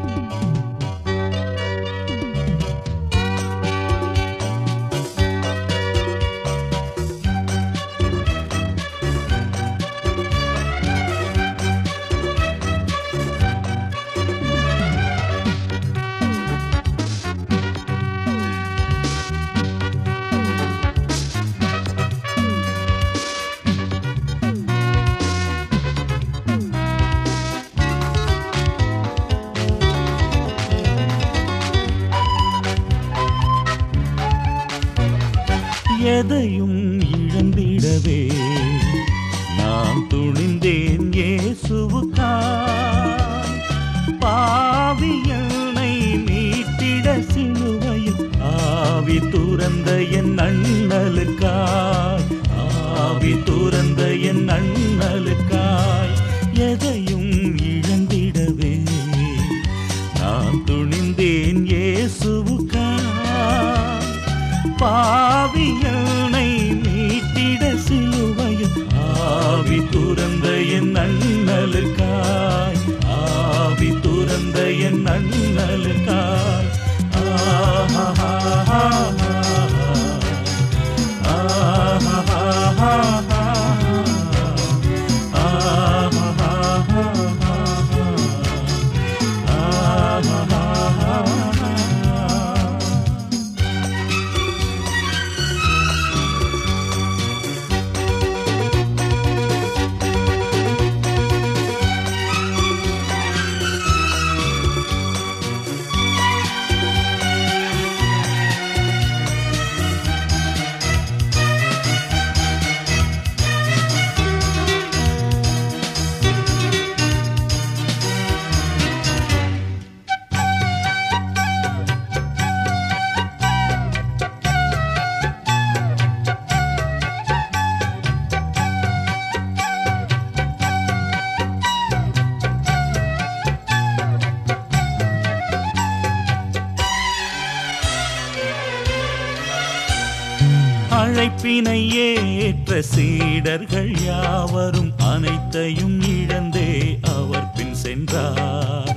எதையும் இழந்திடவே நான் துணிந்தேன் இயேசுவுக்காய் பாவியனை மீட்டிட சிலுவையில் ஆவி துறந்த என் அண்ணலுக்காய் ஆவி துறந்த என் அண்ணலுக்காய் எதையும் இழந்திடவே நான் துணிந்தேன் இயேசுவுக்காய் பாவியனை மீட்டிட சிலுவையில் ஆவி துறந்த என் அண்ணலுக்காய் ஆவி துறந்த என் அண்ணலுக்காய் ஆஹா அழைப்பினை ஏற்ற சீடர்கள் யாவரும் அனைத்தையும் இழந்தே அவர் பின் சென்றார்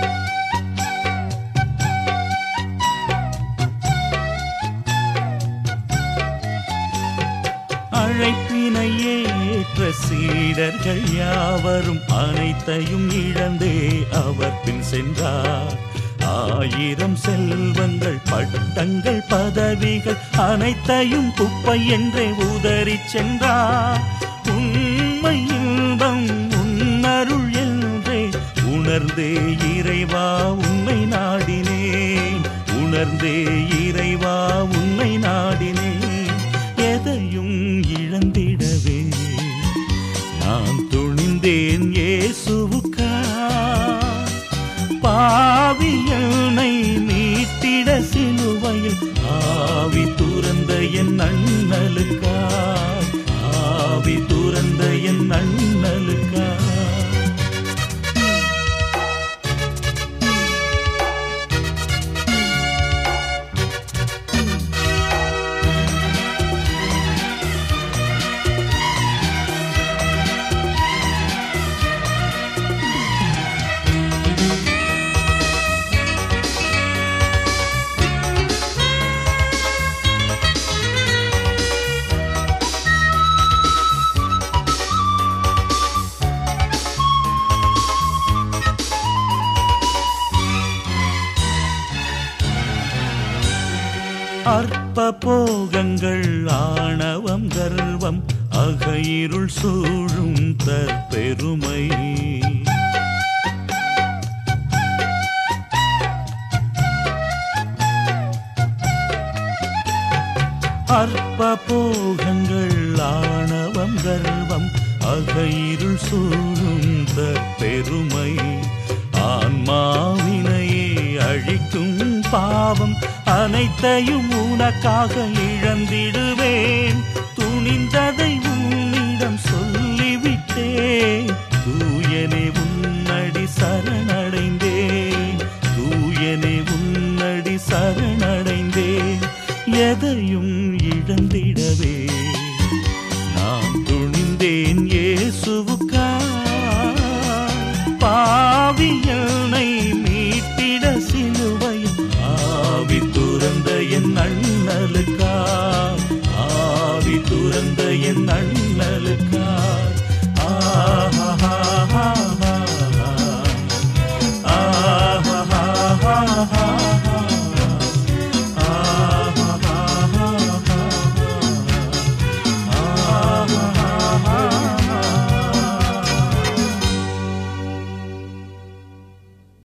அழைப்பினை ஏற்ற சீடர்கள் யாவரும் அனைத்தையும் இழந்தே அவர் பின் சென்றார் ஆயிரம் செல்வங்கள் பட்டங்கள் பதவிகள் அனைத்தையும் குப்பை என்றே உதறிச் சென்றார் உண்மை இன்பம் உன்னருள் என்றே உணர்ந்தே இறைவா உன்னை நாடினேன் உணர்ந்தே இறைவா உன்னை நாடினேன் எதையும் இழந்திடவே நான் துணிந்தேன் இயேசுவுக்காய் பாவியனை மீட்டிட சிலுவையில் ஆவி துறந்த என் அண்ணலுக்காய் ஆவி துறந்த என் அண்ணலுக்காய் அற்ப போகங்கள் ஆணவம் கர்வம் அகையிருள் சூழும் தற்பெருமை அற்ப போகங்கள் ஆணவம் கர்வம் அகையிருள் சூழும் தற்பெருமை ஆன்மாவினையே அழிக்கும் பாவம் அனைத்தையும் உனக்காக இழந்திடுவேன் துணிந்ததை உன்னிடம் சொல்லிவிட்டேன் தூயனே உன்னடி சரணடைந்தேன் தூயனே உன்னடி சரணடைந்தேன் எதையும் இழந்தே